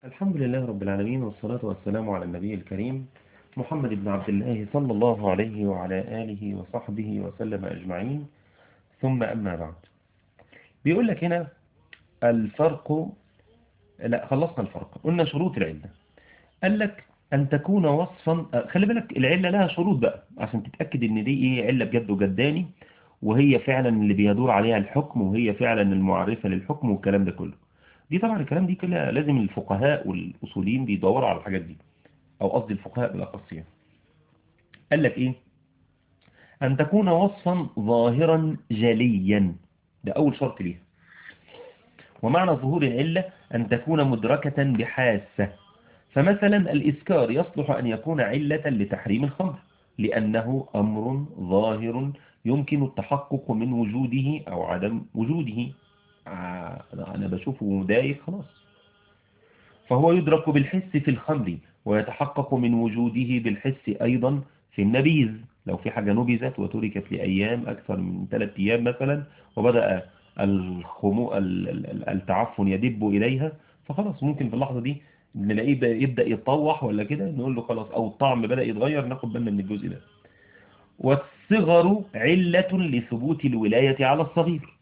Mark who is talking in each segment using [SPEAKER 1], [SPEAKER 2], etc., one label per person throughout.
[SPEAKER 1] الحمد لله رب العالمين والصلاة والسلام على النبي الكريم محمد بن عبد الله صلى الله عليه وعلى آله وصحبه وسلم أجمعين ثم أما بعد بيقول لك هنا الفرق لا خلصنا الفرق قلنا شروط العلة قال لك أن تكون وصفا خلي بالك العلة لها شروط بقى عشان تتأكد ان دي ايه علة بجد وجداني وهي فعلا اللي بيدور عليها الحكم وهي فعلا المعرفة للحكم والكلام ده كله دي طبعا الكلام دي كلها لازم الفقهاء والأصوليين بيدوروا على الحاجات دي أو قصدي الفقهاء بالأخص يعني قال لك إيه أن تكون وصفا ظاهرا جليا ده أول شرط ليها ومعنى ظهور العلة أن تكون مدركة بحاسة فمثلا الإسكار يصلح أن يكون علة لتحريم الخمر لأنه أمر ظاهر يمكن التحقق من وجوده أو عدم وجوده أنا بشوفه دايق خلاص فهو يدرك بالحس في الخمر ويتحقق من وجوده بالحس أيضا في النبيذ لو في حاجة نبذت وتركت لأيام أكثر من ثلاث أيام مثلا وبدأ الخمو التعفن يدب إليها فخلاص ممكن في اللحظة دي نلاقيه يبدأ يتطوح ولا كده نقول له خلاص أو الطعم بدأ يتغير ناخد بالنا من الجزء ده والصغر علة لثبوت الولاية على الصغير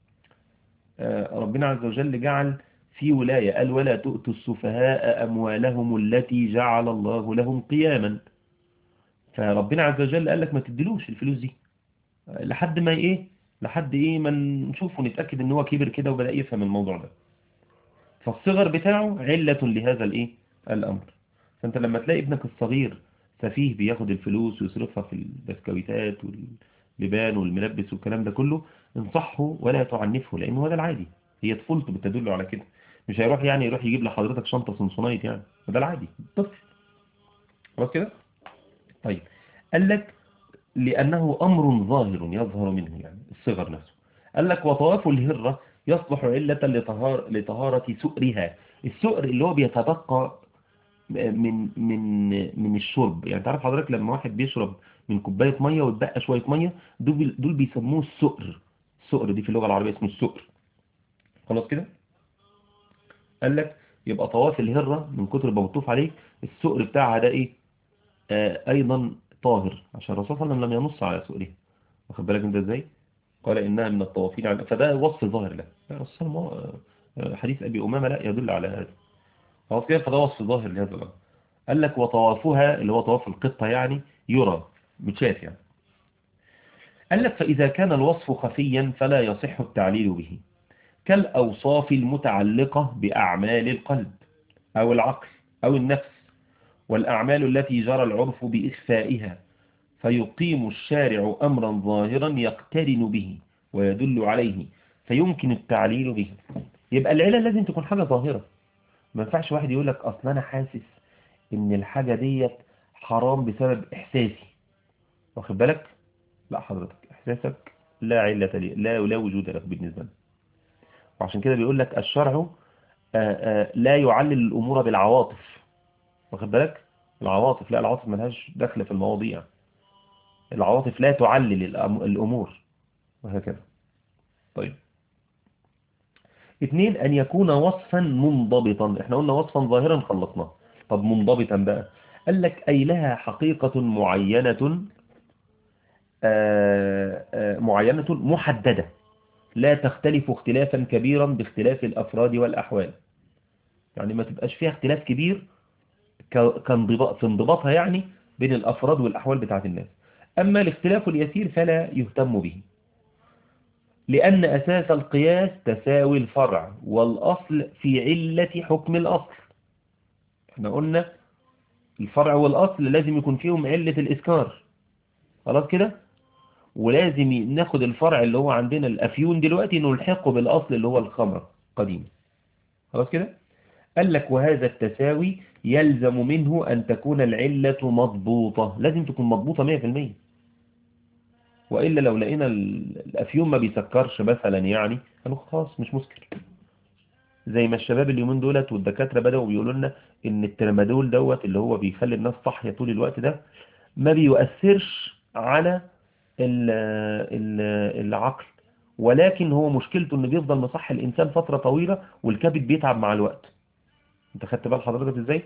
[SPEAKER 1] ربنا عز وجل جعل في ولاية قال ولا تؤتوا السفهاء أموالهم التي جعل الله لهم قياما فربنا عز وجل قال لك ما تدلوش الفلوس دي لحد ما ايه لحد ايه ما نشوف ونتأكد ان هو كبر كده وبدأ يفهم الموضوع ده فالصغر بتاعه علة لهذا الايه الامر فانت لما تلاقي ابنك الصغير سفيه بياخد الفلوس ويصرفها في البسكويتات واللبان والملبس والكلام ده كله انصحه ولا تعنفه لانه هذا العادي هي طفولته بتدل على كده مش هيروح يعني يروح يجيب لحضرتك شنطة سنسونايت يعني ده العادي طفل خلاص كده طيب قال لك لأنه أمر ظاهر يظهر منه يعني الصغر نفسه قال لك وطواف الهرة يصلح علة لطهار لطهارة سؤرها السؤر اللي هو بيتبقى من من من الشرب يعني تعرف حضرتك لما واحد بيشرب من كوباية مية ويتبقى شوية مية دول دول بيسموه السؤر السؤر دي في اللغة العربية اسمه السؤر خلاص كده قال لك يبقى طواف الهرة من كتر ما بتطوف عليه السؤر بتاعها ده ايه آه ايضا طاهر عشان الرسول صلى الله عليه وسلم لم ينص على سؤره واخد بالك انت ازاي قال انها من الطوافين على فده وصف ظاهر له الرسول آه حديث ابي امامه لا يدل على هذا خلاص كده فده وصف ظاهر لهذا الامر قال لك وطوافها اللي هو طواف القطه يعني يرى متشاف يعني قال لك فاذا كان الوصف خفيا فلا يصح التعليل به كالأوصاف المتعلقة بأعمال القلب أو العقل أو النفس والأعمال التي جرى العرف بإخفائها فيقيم الشارع أمرا ظاهرا يقترن به ويدل عليه فيمكن التعليل به يبقى العلة لازم تكون حاجة ظاهرة ما ينفعش واحد يقول لك أصلا أنا حاسس إن الحاجة ديت حرام بسبب إحساسي واخد بالك لا حضرتك إحساسك لا علة لي لا, لا وجود له بالنسبة لي وعشان كده بيقول لك الشرع آآ آآ لا يعلل الأمور بالعواطف واخد بالك العواطف لا العواطف ملهاش دخل في المواضيع العواطف لا تعلل الأمور وهكذا طيب اثنين أن يكون وصفا منضبطا احنا قلنا وصفا ظاهرا خلصناه طب منضبطا بقى قال لك أي لها حقيقة معينة آآ معينة محددة لا تختلف اختلافا كبيرا باختلاف الأفراد والأحوال يعني ما تبقاش فيها اختلاف كبير كانضباط في انضباطها يعني بين الأفراد والأحوال بتاعت الناس أما الاختلاف اليسير فلا يهتم به لأن أساس القياس تساوي الفرع والأصل في علة حكم الأصل احنا قلنا الفرع والأصل لازم يكون فيهم علة الإسكار خلاص كده ولازم ناخد الفرع اللي هو عندنا الأفيون دلوقتي نلحقه بالأصل اللي هو الخمر قديم خلاص كده قال لك وهذا التساوي يلزم منه أن تكون العلة مضبوطة لازم تكون مضبوطة 100% وإلا لو لقينا الأفيون ما بيسكرش مثلا يعني قالوا خلاص مش مسكر زي ما الشباب اليومين دولت والدكاترة بدأوا بيقولوا لنا إن الترمادول دوت اللي هو بيخلي الناس صاحية طول الوقت ده ما بيؤثرش على العقل ولكن هو مشكلته انه بيفضل مصحي الانسان فترة طويلة والكبد بيتعب مع الوقت انت خدت بال حضرتك ازاي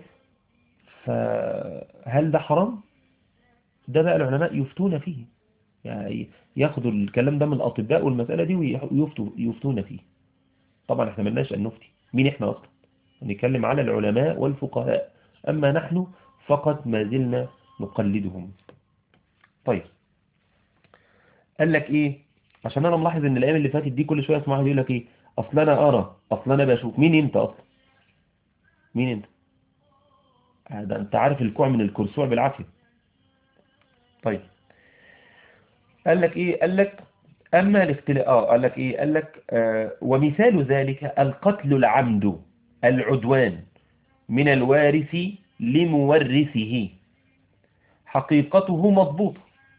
[SPEAKER 1] فهل ده حرام ده بقى العلماء يفتون فيه يعني ياخدوا الكلام ده من الأطباء والمسألة دي ويفتوا يفتون فيه طبعا احنا ملناش أن نفتي مين احنا أصلا نتكلم على العلماء والفقهاء أما نحن فقط ما زلنا نقلدهم طيب قال لك ايه عشان انا ملاحظ ان الايام اللي فاتت دي كل شويه اسمع يقول لك ايه اصل انا ارى اصل انا بشوف مين انت اصلا مين انت ده انت عارف الكوع من الكرسوع بالعافيه طيب قال لك ايه قال لك اما الاختلاف اه قال لك ايه قال لك آه ومثال ذلك القتل العمد العدوان من الوارث لمورثه حقيقته مضبوطة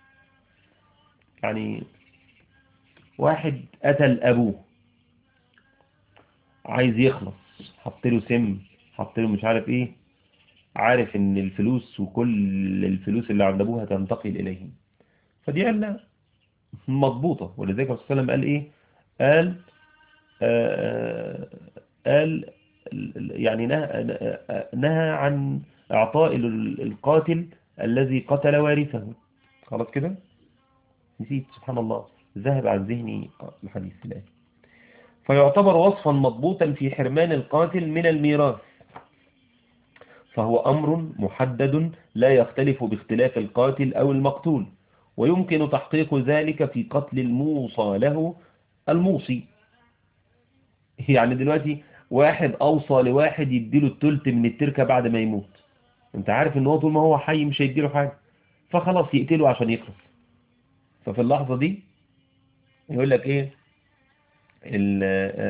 [SPEAKER 1] يعني واحد قتل أبوه عايز يخلص حط له سم حط له مش عارف ايه عارف ان الفلوس وكل الفلوس اللي عند ابوها تنتقل اليه فدي علة مضبوطة ولذلك الرسول صلى الله عليه وسلم قال ايه قال آه قال يعني نهى, نهى عن اعطاء القاتل الذي قتل وارثه خلاص كده نسيت سبحان الله ذهب عن ذهني الحديث الآن فيعتبر وصفا مضبوطا في حرمان القاتل من الميراث فهو أمر محدد لا يختلف باختلاف القاتل أو المقتول ويمكن تحقيق ذلك في قتل الموصى له الموصي يعني دلوقتي واحد أوصى لواحد يديله التلت من التركة بعد ما يموت انت عارف ان هو طول ما هو حي مش هيديله حاجة فخلاص يقتله عشان يخلص ففي اللحظة دي يقول لك ايه ال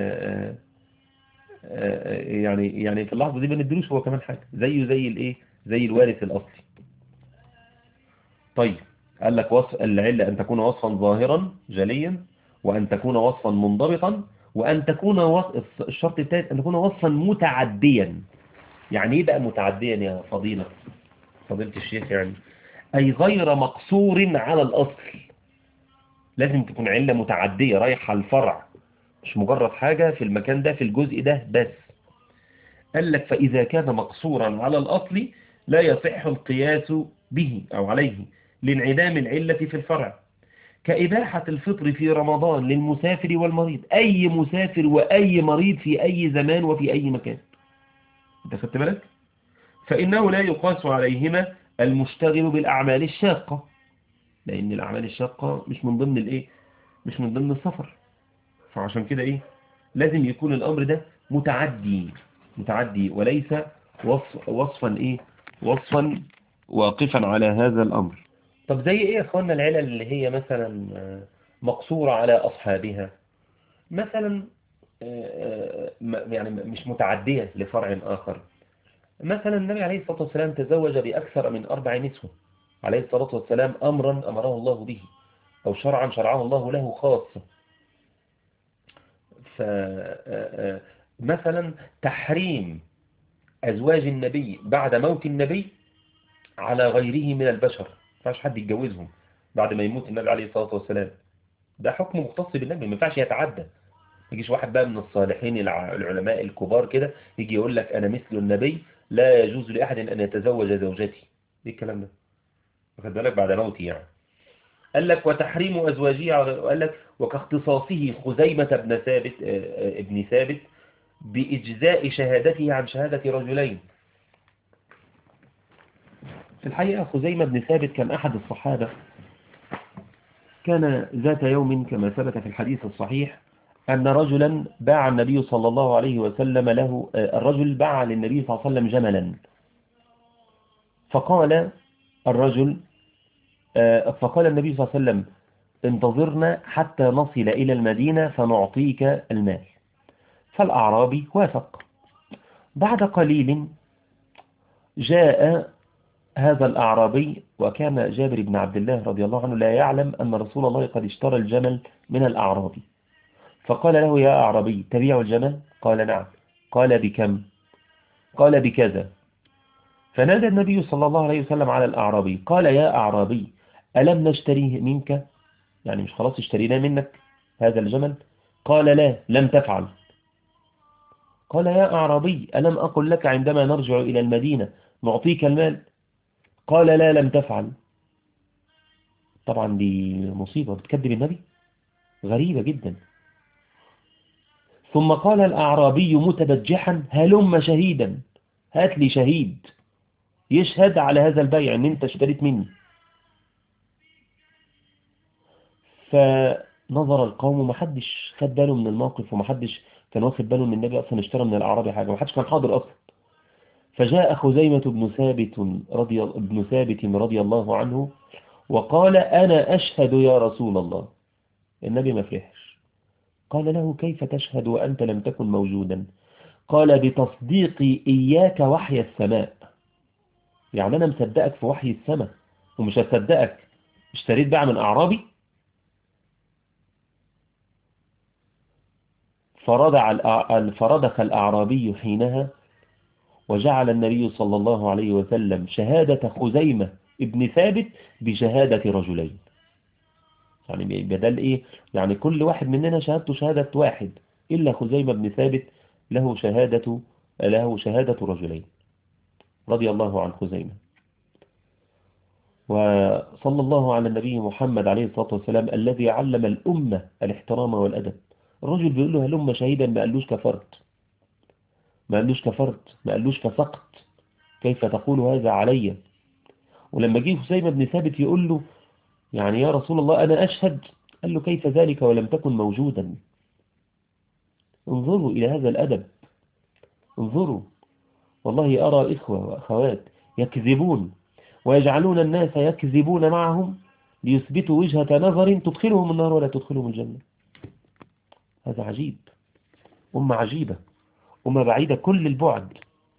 [SPEAKER 1] يعني يعني في اللحظة دي ما نديلوش هو كمان حاجة زيه زي الايه زي الوارث الاصلي طيب قال لك وصف العلة ان تكون وصفا ظاهرا جليا وان تكون وصفا منضبطا وان تكون وصف الشرط الثالث ان تكون وصفا متعديا يعني ايه بقى متعديا يا فضيلة فضيلة الشيخ يعني اي غير مقصور على الاصل لازم تكون علة متعدية رايحة الفرع مش مجرد حاجة في المكان ده في الجزء ده بس قال لك فإذا كان مقصورا على الأصل لا يصح القياس به أو عليه لانعدام العلة في الفرع كإباحة الفطر في رمضان للمسافر والمريض أي مسافر وأي مريض في أي زمان وفي أي مكان انت خدت بالك فإنه لا يقاس عليهما المشتغل بالأعمال الشاقة لأن الأعمال الشاقة مش من ضمن الإيه مش من ضمن السفر فعشان كده إيه لازم يكون الأمر ده متعدي متعدي وليس وصف وصفا إيه وصفا واقفا على هذا الأمر طب زي إيه يا أخوانا العلل اللي هي مثلا مقصورة على أصحابها مثلا يعني مش متعدية لفرع آخر مثلا النبي عليه الصلاة والسلام تزوج بأكثر من أربع نسوة عليه الصلاة والسلام أمرا أمره الله به أو شرعا شرعه الله له خاصة فمثلا تحريم أزواج النبي بعد موت النبي على غيره من البشر ما ينفعش حد يتجوزهم بعد ما يموت النبي عليه الصلاة والسلام ده حكم مختص بالنبي ما ينفعش يتعدى يجيش واحد بقى من الصالحين العلماء الكبار كده يجي يقول لك أنا مثل النبي لا يجوز لأحد أن يتزوج زوجتي ايه الكلام ده واخد بالك بعد موتي يعني قال لك وتحريم أزواجه قال لك وكاختصاصه خزيمة ابن ثابت ابن ثابت بإجزاء شهادته عن شهادة رجلين في الحقيقة خزيمة بن ثابت كان أحد الصحابة كان ذات يوم كما ثبت في الحديث الصحيح أن رجلا باع النبي صلى الله عليه وسلم له الرجل باع للنبي صلى الله عليه وسلم جملا فقال الرجل فقال النبي صلى الله عليه وسلم انتظرنا حتى نصل إلى المدينة فنعطيك المال فالأعرابي وافق بعد قليل جاء هذا الأعرابي وكان جابر بن عبد الله رضي الله عنه لا يعلم أن رسول الله قد اشترى الجمل من الأعرابي فقال له يا أعرابي تبيع الجمل قال نعم قال بكم قال بكذا فنادى النبي صلى الله عليه وسلم على الأعرابي قال يا أعرابي ألم نشتريه منك يعني مش خلاص اشتريناه منك هذا الجمل قال لا لم تفعل قال يا أعرابي ألم أقل لك عندما نرجع إلى المدينة نعطيك المال قال لا لم تفعل طبعا دي مصيبة بتكذب النبي غريبة جدا ثم قال الأعرابي متبجحا هلم شهيدا هات لي شهيد يشهد على هذا البيع ان انت اشتريت مني فنظر القوم ما حدش خد باله من الموقف وما حدش كان واخد باله ان النبي اصلا اشترى من الاعرابي حاجه ما حدش كان حاضر اصلا فجاء خزيمة بن ثابت رضي ابن ثابت رضي الله عنه وقال أنا أشهد يا رسول الله النبي ما فرحش قال له كيف تشهد وأنت لم تكن موجودا قال بتصديقي إياك وحي السماء يعني أنا مصدقك في وحي السماء ومش هصدقك اشتريت بقى من أعرابي فردع فردخ الأعرابي حينها وجعل النبي صلى الله عليه وسلم شهادة خزيمة ابن ثابت بشهادة رجلين يعني بدل ايه يعني كل واحد مننا شهادته شهادة واحد إلا خزيمة بن ثابت له شهادة له شهادة رجلين رضي الله عن خزيمة وصلى الله على النبي محمد عليه الصلاة والسلام الذي علم الأمة الاحترام والأدب الرجل بيقول له هلم شهيدا ما قالوش كفرت ما قالوش كفرت ما قالوش فسقت كيف تقول هذا علي ولما جه حسين بن ثابت يقول له يعني يا رسول الله أنا أشهد قال له كيف ذلك ولم تكن موجودا انظروا إلى هذا الأدب انظروا والله أرى إخوة وأخوات يكذبون ويجعلون الناس يكذبون معهم ليثبتوا وجهة نظر تدخلهم النار ولا تدخلهم الجنة هذا عجيب أمة عجيبة أمة بعيدة كل البعد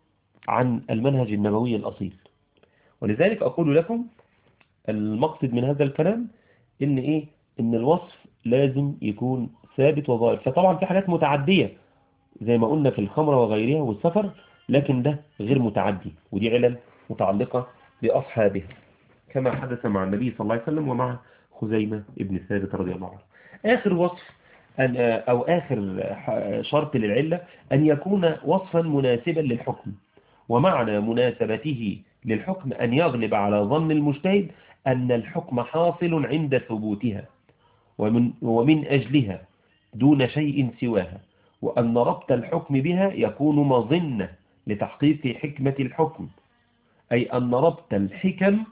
[SPEAKER 1] عن المنهج النبوي الأصيل ولذلك أقول لكم المقصد من هذا الكلام إن إيه إن الوصف لازم يكون ثابت وظاهر فطبعا في حاجات متعدية زي ما قلنا في الخمرة وغيرها والسفر لكن ده غير متعدي ودي علل متعلقة بأصحابها كما حدث مع النبي صلى الله عليه وسلم ومع خزيمة ابن ثابت رضي الله عنه آخر وصف أن أو آخر شرط للعلة أن يكون وصفا مناسبا للحكم ومعنى مناسبته للحكم أن يغلب على ظن المجتهد أن الحكم حاصل عند ثبوتها ومن, ومن أجلها دون شيء سواها وأن ربط الحكم بها يكون مظنة لتحقيق حكمة الحكم أي أن ربط الحكم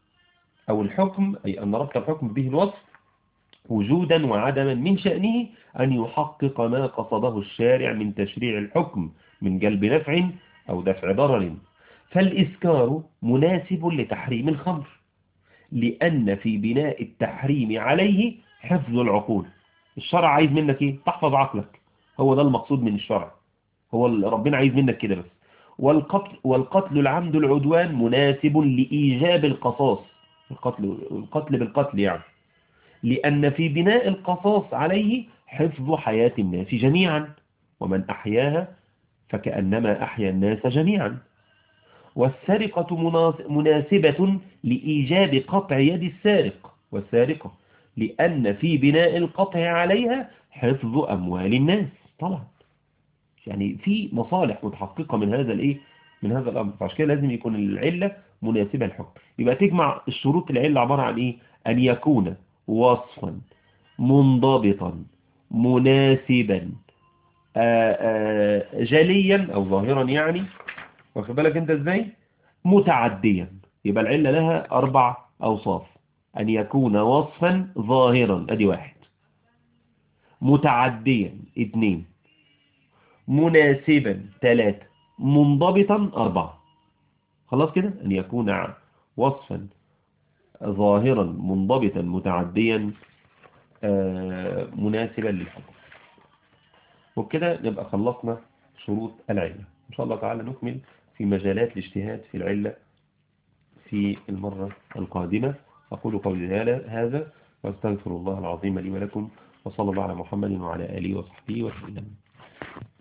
[SPEAKER 1] أو الحكم أي أن ربط الحكم به الوصف وجودا وعدما من شأنه أن يحقق ما قصده الشارع من تشريع الحكم من جلب نفع أو دفع ضرر فالإسكار مناسب لتحريم الخمر لأن في بناء التحريم عليه حفظ العقول الشرع عايز منك إيه؟ تحفظ عقلك هو ده المقصود من الشرع هو ربنا عايز منك كده بس والقتل, والقتل العمد العدوان مناسب لإيجاب القصاص القتل, القتل بالقتل يعني لأن في بناء القصاص عليه حفظ حياة الناس جميعا ومن أحياها فكأنما أحيا الناس جميعا والسرقة مناسبة لإيجاب قطع يد السارق والسارقة لأن في بناء القطع عليها حفظ أموال الناس طبعا يعني في مصالح متحققة من هذا الإيه من هذا الأمر فعشان كده لازم يكون العلة مناسبة للحكم يبقى تجمع الشروط العلة عبارة عن إيه أن يكون وصفا منضبطا مناسبا آآ آآ جليا أو ظاهرا يعني واخد بالك انت ازاي متعديا يبقى العلة لها أربع أوصاف أن يكون وصفا ظاهرا أدي واحد متعديا اثنين مناسبا ثلاثة منضبطا أربعة خلاص كده أن يكون وصفا ظاهرا منضبطا متعديا مناسبا للحكم وبكده نبقى خلصنا شروط العلة إن شاء الله تعالى نكمل في مجالات الاجتهاد في العلة في المرة القادمة أقول قولي هذا واستغفر الله العظيم لي ولكم وصلى الله على محمد وعلى آله وصحبه وسلم